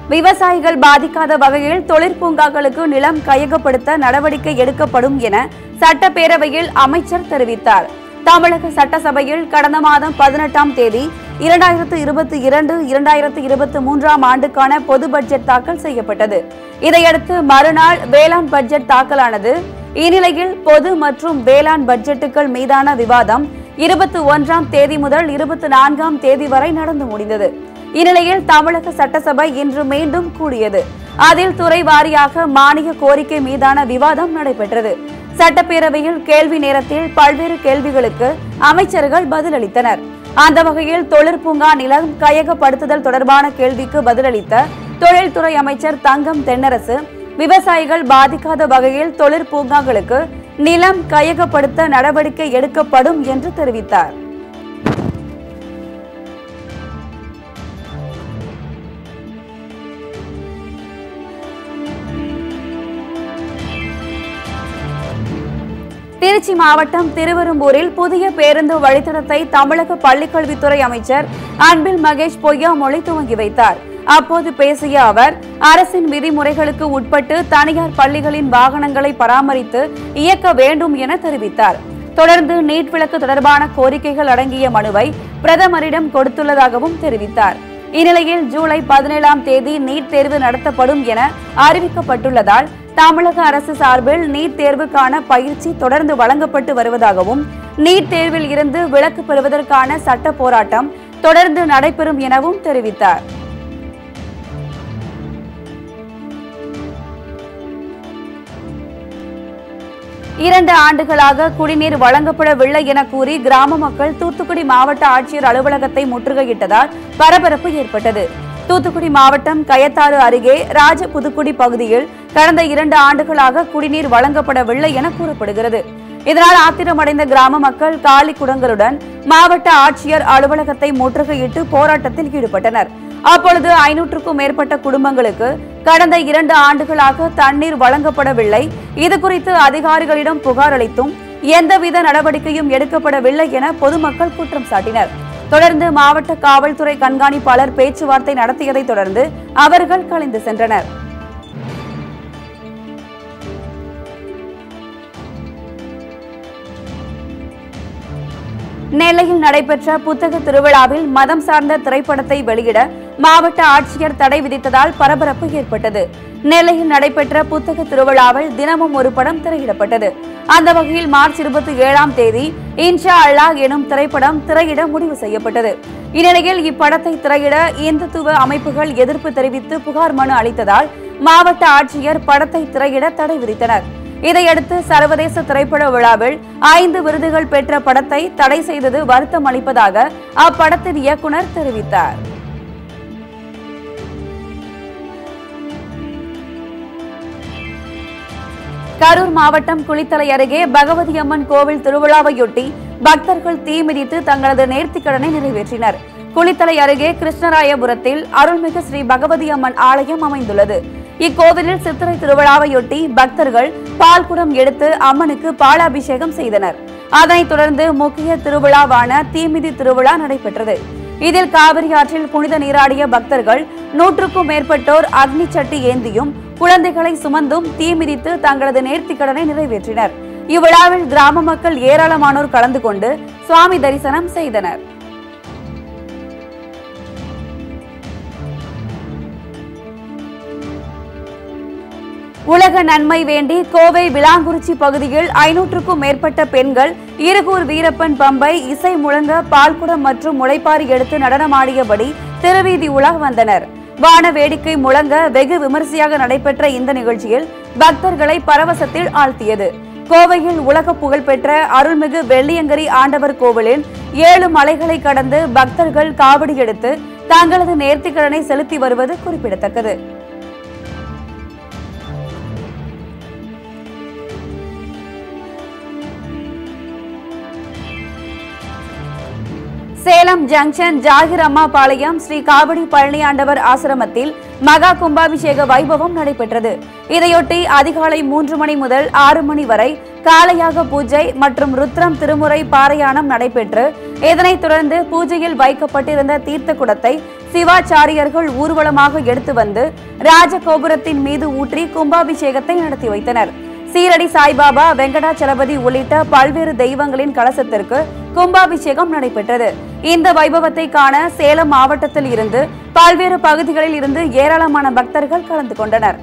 விவசாயிகள் பாதிக்காத வகையில் தொழிற்பூங்காக்களுக்கு நிலம் கையகப்படுத்த நடவடிக்கை எடுக்கப்படும் என சட்டப்பேரவையில் அமைச்சர் தெரிவித்தார் தமிழக சட்டசபையில் கடந்த மாதம் பதினெட்டாம் தேதி இரண்டாயிரத்து இருபத்தி இரண்டு இரண்டாயிரத்து இருபத்தி மூன்றாம் ஆண்டுக்கான பொது பட்ஜெட் தாக்கல் செய்யப்பட்டது இதையடுத்து மறுநாள் வேளாண் பட்ஜெட் தாக்கலானது இந்நிலையில் பொது மற்றும் வேளாண் பட்ஜெட்டுகள் மீதான விவாதம் இருபத்தி ஒன்றாம் தேதி முதல் இருபத்தி நான்காம் தேதி வரை நடந்து முடிந்தது இந்நிலையில் தமிழக சட்டசபை இன்று மீண்டும் கூடியது அதில் துறை வாரியாக மானிய கோரிக்கை மீதான விவாதம் நடைபெற்றது சட்டப்பேரவையில் கேள்வி நேரத்தில் பல்வேறு கேள்விகளுக்கு அமைச்சர்கள் பதிலளித்தனர் அந்த வகையில் தொழிற்பூங்கா நிலம் கையகப்படுத்துதல் தொடர்பான கேள்விக்கு பதிலளித்த தொழில்துறை அமைச்சர் தங்கம் தென்னரசு விவசாயிகள் பாதிக்காத வகையில் தொழிற்பூங்காக்களுக்கு நிலம் கையகப்படுத்த நடவடிக்கை எடுக்கப்படும் என்று தெரிவித்தார் திருச்சி மாவட்டம் திருவெரும்பூரில் புதிய பேருந்து வழித்தடத்தை தமிழக பள்ளிக்கல்வித்துறை அமைச்சர் அன்பில் மகேஷ் பொய்யாமொழி துவங்கி வைத்தார் அப்போது பேசிய அவர் அரசின் விதிமுறைகளுக்கு உட்பட்டு தனியார் பள்ளிகளின் வாகனங்களை பராமரித்து இயக்க வேண்டும் என தெரிவித்தார் தொடர்ந்து நீட் விளக்கு தொடர்பான கோரிக்கைகள் அடங்கிய மனுவை பிரதமரிடம் கொடுத்துள்ளதாகவும் தெரிவித்தார் இந்நிலையில் ஜூலை பதினேழாம் தேதி நீட் தேர்வு நடத்தப்படும் என அறிவிக்கப்பட்டுள்ளதால் தமிழக அரசு சார்பில் நீட் தேர்வுக்கான பயிற்சி தொடர்ந்து வழங்கப்பட்டு வருவதாகவும் நீட் தேர்வில் இருந்து விலக்கு பெறுவதற்கான சட்ட போராட்டம் தொடர்ந்து நடைபெறும் எனவும் தெரிவித்தார் இரண்டு ஆண்டுகளாக குடிநீர் வழங்கப்படவில்லை என கூறி கிராம மக்கள் தூத்துக்குடி மாவட்ட ஆட்சியர் அலுவலகத்தை முற்றுகையிட்டதால் பரபரப்பு ஏற்பட்டது தூத்துக்குடி மாவட்டம் கயத்தாறு அருகே ராஜ புதுக்குடி பகுதியில் கடந்த இரண்டு ஆண்டுகளாக குடிநீர் வழங்கப்படவில்லை என கூறப்படுகிறது இதனால் ஆத்திரமடைந்த கிராம மக்கள் காலி குடங்களுடன் மாவட்ட ஆட்சியர் அலுவலகத்தை முற்றுகையிட்டு போராட்டத்தில் ஈடுபட்டனர் அப்பொழுது ஐநூற்றுக்கும் மேற்பட்ட குடும்பங்களுக்கு கடந்த இரண்டு ஆண்டுகளாக தண்ணீர் வழங்கப்படவில்லை இது குறித்து அதிகாரிகளிடம் புகார் அளித்தும் எந்தவித நடவடிக்கையும் எடுக்கப்படவில்லை என பொதுமக்கள் குற்றம் சாட்டினர் தொடர்ந்து மாவட்ட காவல்துறை கண்காணிப்பாளர் பேச்சுவார்த்தை நடத்தியதைத் தொடர்ந்து அவர்கள் கலைந்து சென்றனர் நெல்லையில் நடைபெற்ற புத்தக திருவிழாவில் மதம் சார்ந்த திரைப்படத்தை வெளியிட மாவட்ட ஆட்சியர் தடை விதித்ததால் பரபரப்பு ஏற்பட்டது நெல்லையில் நடைபெற்ற புத்தக திருவிழாவில் தினமும் ஒரு படம் திரையிடப்பட்டது அந்த வகையில் மார்ச் இருபத்தி ஏழாம் தேதி இன்ஷா அல்லாஹ் எனும் திரைப்படம் திரையிட முடிவு செய்யப்பட்டது இந்நிலையில் இப்படத்தை திரையிட இந்துத்துவ அமைப்புகள் எதிர்ப்பு தெரிவித்து புகார் மனு அளித்ததால் மாவட்ட ஆட்சியர் படத்தை திரையிட தடை விதித்தனர் இதையடுத்து சர்வதேச திரைப்பட விழாவில் ஐந்து விருதுகள் பெற்ற படத்தை தடை செய்தது வருத்தம் அளிப்பதாக அப்படத்தின் இயக்குனர் தெரிவித்தார் கரூர் மாவட்டம் குளித்தலை அருகே பகவதி அம்மன் கோவில் திருவிழாவையொட்டி பக்தர்கள் தீ மிதித்து தங்களது நேர்த்திக்கடனை நிறைவேற்றினர் குளித்தலை அருகே கிருஷ்ணராயபுரத்தில் அருள்மிகு ஸ்ரீ பகவதி அம்மன் ஆலயம் அமைந்துள்ளது இக்கோவிலில் சித்திரை திருவிழாவையொட்டி பக்தர்கள் பால்குடம் எடுத்து அம்மனுக்கு பாலாபிஷேகம் செய்தனர் அதனைத் தொடர்ந்து முக்கிய திருவிழாவான தீமிதி திருவிழா நடைபெற்றது இதில் காவிரி ஆற்றில் புனித நீராடிய பக்தர்கள் நூற்றுக்கும் மேற்பட்டோர் அக்னி சட்டி ஏந்தியும் குழந்தைகளை சுமந்தும் தீ மிதித்து தங்களது நேர்த்திக்கடனை நிறைவேற்றினர் இவ்விழாவில் கிராம மக்கள் ஏராளமானோர் கலந்து கொண்டு சுவாமி தரிசனம் செய்தனர் உலக நன்மை வேண்டி கோவை விளாங்குறிச்சி பகுதியில் ஐநூற்றுக்கும் மேற்பட்ட பெண்கள் இருகூர் வீரப்பன் பம்பை இசை முழங்க பால்குடம் மற்றும் முளைப்பாரி எடுத்து நடனமாடியபடி திருவீதி உலா வந்தனர் வான வேடிக்கை முழங்க வெகு விமரிசையாக நடைபெற்ற இந்த நிகழ்ச்சியில் பக்தர்களை பரவசத்தில் ஆழ்த்தியது கோவையில் உலக புகழ்பெற்ற அருள்மிகு வெள்ளியங்கரி ஆண்டவர் கோவிலில் ஏழு மலைகளை கடந்து பக்தர்கள் காவடி எடுத்து தங்களது நேர்த்திக்கடனை செலுத்தி வருவது குறிப்பிடத்தக்கது சேலம் ஜங்ஷன் ஜாகிர் அம்மா பாளையம் ஸ்ரீ காவடி பழனியாண்டவர் ஆசிரமத்தில் மகா கும்பாபிஷேக வைபவம் நடைபெற்றது இதையொட்டி அதிகாலை மூன்று மணி முதல் ஆறு மணி வரை காலையாக பூஜை மற்றும் ருத்ரம் திருமுறை பாரையாணம் நடைபெற்று இதனைத் தொடர்ந்து பூஜையில் வைக்கப்பட்டிருந்த தீர்த்த குடத்தை சிவாச்சாரியர்கள் ஊர்வலமாக எடுத்து வந்து ராஜகோபுரத்தின் மீது ஊற்றி கும்பாபிஷேகத்தை நடத்தி வைத்தனர் சீரடி சாய்பாபா வெங்கடாச்சலபதி உள்ளிட்ட பல்வேறு தெய்வங்களின் கலசத்திற்கு கும்பாபிஷேகம் நடைபெற்றது இந்த வைபவத்தை காண சேலம் மாவட்டத்தில் இருந்து பல்வேறு பகுதிகளில் இருந்து ஏராளமான பக்தர்கள் கலந்து கொண்டனர்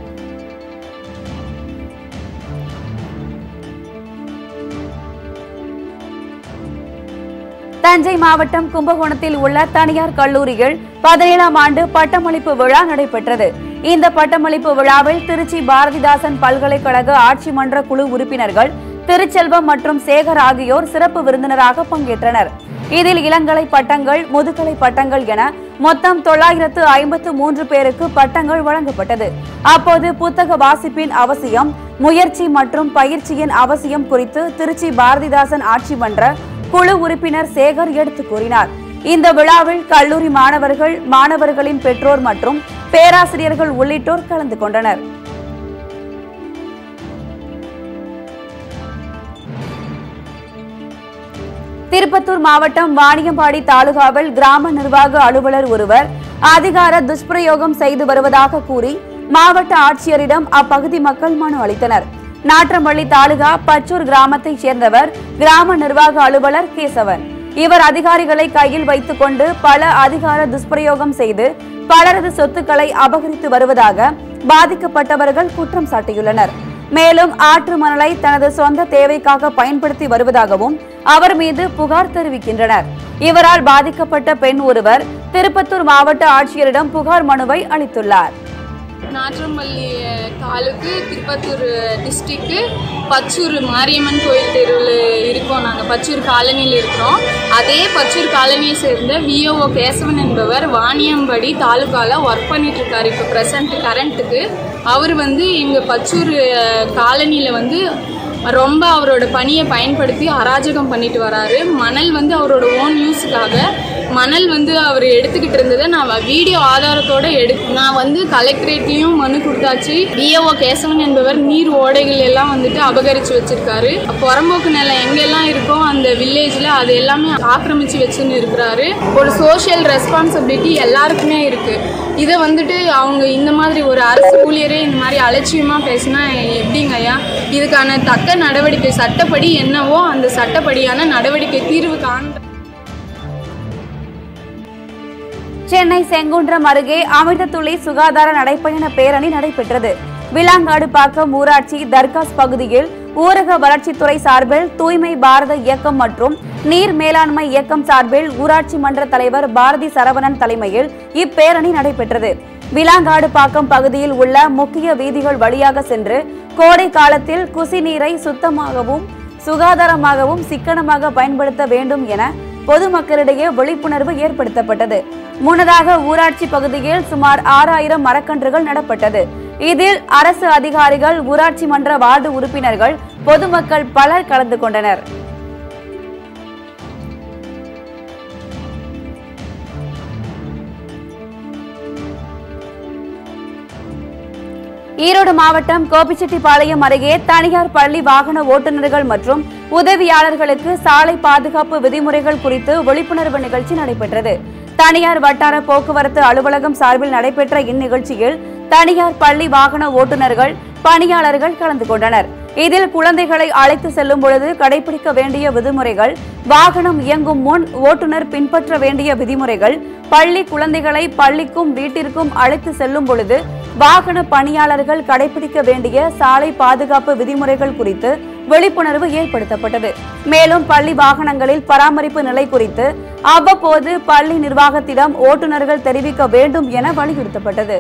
தஞ்சை மாவட்டம் கும்பகோணத்தில் உள்ள தனியார் கல்லூரியில் பதினேழாம் ஆண்டு பட்டமளிப்பு விழா நடைபெற்றது இந்த பட்டமளிப்பு விழாவில் திருச்சி பாரதிதாசன் பல்கலைக்கழக ஆட்சி மன்ற குழு உறுப்பினர்கள் திருச்செல்வம் மற்றும் சேகர் ஆகியோர் சிறப்பு விருந்தினராக பங்கேற்றனர் இதில் இளங்கலை பட்டங்கள் முதுகலை பட்டங்கள் என மொத்தம் தொள்ளாயிரத்து ஐம்பத்து மூன்று பேருக்கு பட்டங்கள் வழங்கப்பட்டது அப்போது புத்தக வாசிப்பின் அவசியம் முயற்சி மற்றும் பயிற்சியின் அவசியம் குறித்து திருச்சி பாரதிதாசன் ஆட்சி மன்ற குழு உறுப்பினர் சேகர் எடுத்துக் கூறினார் இந்த விழாவில் கல்லூரி மாணவர்கள் மாணவர்களின் பெற்றோர் மற்றும் பேராசிரியர்கள் உள்ளிட்டோர் கலந்து கொண்டனர் திருப்பத்தூர் மாவட்டம் வாணியம்பாடி தாலுகாவில் கிராம நிர்வாக அலுவலர் ஒருவர் அதிகார துஷ்பிரயோகம் செய்து வருவதாக கூறி மாவட்ட ஆட்சியரிடம் அப்பகுதி மக்கள் மனு அளித்தனர் நாற்றம்பள்ளி தாலுகா பச்சூர் கிராமத்தைச் சேர்ந்தவர் கிராம நிர்வாக அலுவலர் கேசவன் இவர் அதிகாரிகளை கையில் வைத்துக் கொண்டு பல அதிகார துஷ்பிரயோகம் செய்து பலரது சொத்துக்களை அபகரித்து வருவதாக பாதிக்கப்பட்டவர்கள் குற்றம் சாட்டியுள்ளனர் மேலும் ஆற்று மணலை தனது சொந்த தேவைக்காக பயன்படுத்தி வருவதாகவும் அவர் மீது புகார் தெரிவிக்கின்றனர் இவரால் பாதிக்கப்பட்ட பெண் ஒருவர் திருப்பத்தூர் மாவட்ட ஆட்சியரிடம் புகார் மனுவை அளித்துள்ளார் நாற்றம்பள்ளி தாலுக்கு திருப்பத்தூர் டிஸ்ட்ரிக்கு பச்சூர் மாரியம்மன் கோயில் தெருவில் இருக்கோம் நாங்கள் பச்சூர் காலனியில் இருக்கிறோம் அதே பச்சூர் காலனியை சேர்ந்த விஓஓ கேசவன் என்பவர் வாணியம்படி தாலுக்காவில் ஒர்க் பண்ணிட்டு இருக்காரு இப்போ ப்ரெசண்ட் கரண்ட்டுக்கு அவர் வந்து எங்கள் பச்சூர் காலனியில் வந்து ரொம்ப அவரோட பணியை பயன்படுத்தி அராஜகம் பண்ணிட்டு வராரு மணல் வந்து அவரோட ஓன் யூஸுக்காக மணல் வந்து அவர் எடுத்துக்கிட்டு இருந்ததை நான் வீடியோ ஆதாரத்தோட எடு நான் வந்து கலெக்டரேட்லேயும் மனு கொடுத்தாச்சு விஏஓ கேசவன் என்பவர் நீர் ஓடைகள் எல்லாம் வந்துட்டு அபகரித்து வச்சிருக்காரு புறம்போக்கு நிலம் எங்கெல்லாம் இருக்கோ அந்த வில்லேஜில் அது எல்லாமே ஆக்கிரமிச்சு வச்சுன்னு இருக்கிறாரு ஒரு சோஷியல் ரெஸ்பான்சிபிலிட்டி எல்லாருக்குமே இருக்குது இதை வந்துட்டு அவங்க இந்த மாதிரி ஒரு அரசு ஊழியரே இந்த மாதிரி அலட்சியமாக பேசினா எப்படிங்க ஐயா இதுக்கான தக்க நடவடிக்கை சட்டப்படி என்னவோ அந்த சட்டப்படியான நடவடிக்கை தீர்வு காண்ற சென்னை செங்குன்றம் அருகே அமிர்தத்துளி சுகாதார நடைப்பயண பேரணி நடைபெற்றது விலாங்காடு பாக்கம் ஊராட்சி தர்காஸ் பகுதியில் ஊரக வளர்ச்சித்துறை சார்பில் தூய்மை பாரத இயக்கம் மற்றும் நீர் மேலாண்மை இயக்கம் சார்பில் ஊராட்சி மன்ற தலைவர் பாரதி சரவணன் தலைமையில் இப்பேரணி நடைபெற்றது விலாங்காடு பாக்கம் பகுதியில் உள்ள முக்கிய வீதிகள் வழியாக சென்று கோடை காலத்தில் குசி நீரை சுத்தமாகவும் சுகாதாரமாகவும் சிக்கனமாக பயன்படுத்த வேண்டும் என பொதுமக்களிடையே விழிப்புணர்வு ஏற்படுத்தப்பட்டது முன்னதாக ஊராட்சி பகுதியில் சுமார் ஆறாயிரம் மரக்கன்றுகள் நடப்பட்டது இதில் அரசு அதிகாரிகள் ஊராட்சி மன்ற வார்டு உறுப்பினர்கள் பொதுமக்கள் பலர் கலந்து கொண்டனர் ஈரோடு மாவட்டம் கோபிச்செட்டிப்பாளையம் அருகே தனியார் பள்ளி வாகன ஓட்டுநர்கள் மற்றும் உதவியாளர்களுக்கு சாலை பாதுகாப்பு விதிமுறைகள் குறித்து விழிப்புணர்வு நிகழ்ச்சி நடைபெற்றது தனியார் வட்டார போக்குவரத்து அலுவலகம் சார்பில் நடைபெற்ற இந்நிகழ்ச்சியில் தனியார் பள்ளி வாகன ஓட்டுநர்கள் பணியாளர்கள் கலந்து கொண்டனர் இதில் குழந்தைகளை அழைத்து செல்லும் பொழுது கடைபிடிக்க வேண்டிய விதிமுறைகள் வாகனம் இயங்கும் முன் ஓட்டுநர் பின்பற்ற வேண்டிய விதிமுறைகள் பள்ளி குழந்தைகளை பள்ளிக்கும் வீட்டிற்கும் அழைத்து செல்லும் பொழுது வாகன பணியாளர்கள் கடைபிடிக்க வேண்டிய சாலை பாதுகாப்பு விதிமுறைகள் குறித்து விழிப்புணர்வு ஏற்படுத்தப்பட்டது மேலும் பள்ளி வாகனங்களில் பராமரிப்பு நிலை குறித்து அவ்வப்போது பள்ளி நிர்வாகத்திடம் ஓட்டுநர்கள் தெரிவிக்க வேண்டும் என வலியுறுத்தப்பட்டது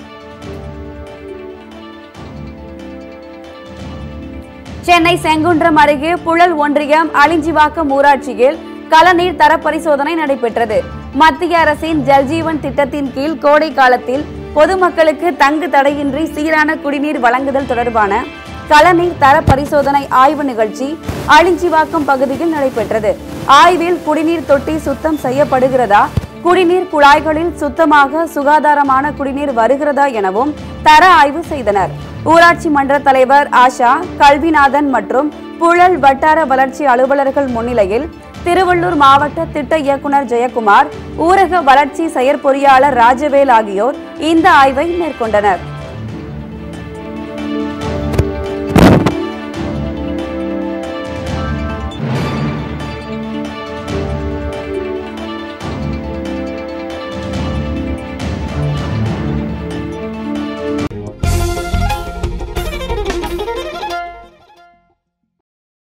சென்னை செங்குன்றம் அருகே புழல் ஒன்றியம் அலிஞ்சிவாக்கம் ஊராட்சியில் களநீர் தர பரிசோதனை நடைபெற்றது மத்திய அரசின் ஜல்ஜீவன் திட்டத்தின் கீழ் கோடை காலத்தில் பொதுமக்களுக்கு தங்கு தடையின்றி சீரான குடிநீர் வழங்குதல் தொடர்பான களநீர் தர பரிசோதனை ஆய்வு நிகழ்ச்சி அழிஞ்சிவாக்கம் பகுதியில் நடைபெற்றது ஆய்வில் குடிநீர் தொட்டி சுத்தம் செய்யப்படுகிறதா குடிநீர் குழாய்களில் சுத்தமாக சுகாதாரமான குடிநீர் வருகிறதா எனவும் தர ஆய்வு செய்தனர் ஊராட்சி மன்ற தலைவர் ஆஷா கல்விநாதன் மற்றும் புழல் வட்டார வளர்ச்சி அலுவலர்கள் முன்னிலையில் திருவள்ளூர் மாவட்ட திட்ட இயக்குனர் ஜெயக்குமார் ஊரக வளர்ச்சி செயற்பொறியாளர் ராஜவேல் ஆகியோர் இந்த ஆய்வை மேற்கொண்டனர்